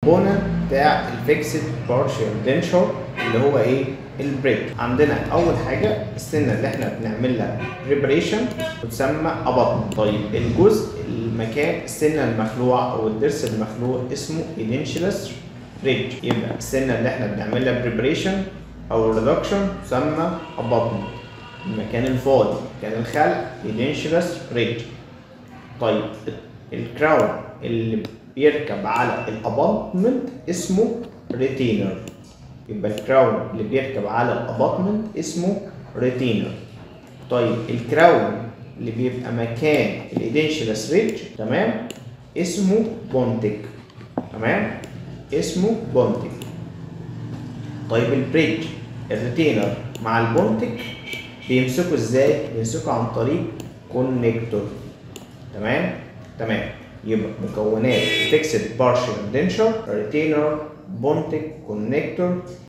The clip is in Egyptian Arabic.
كومبوننت بتاع الفيكسد بارشال دنشر اللي هو ايه البريك عندنا اول حاجه السنه اللي احنا بنعمل لها بريبريشن بتسمى ابطن طيب الجزء المكان السنه المخلوع او الضرس المخلوع اسمه ايدنشلس ريدج يبقى السنه اللي احنا بنعمل لها بريبريشن او ريدكشن تسمى ابطن المكان الفاضي مكان الخلق ايدنشلس ريدج طيب الكراون اللي بيركب على الاباطمنت اسمه ريتينر يبقى الكراون اللي بيركب على الاباطمنت اسمه ريتينر طيب الكراون اللي بيبقى مكان الايدنشلس ريدج تمام اسمه بونتك تمام اسمه بونتك طيب البريدج الريتينر مع البونتك بيمسكوا ازاي بيمسكوا عن طريق كونكتور تمام تمام يبقى مكونات فيكسد بارشل دنشر ريتينر بونتك كونكتور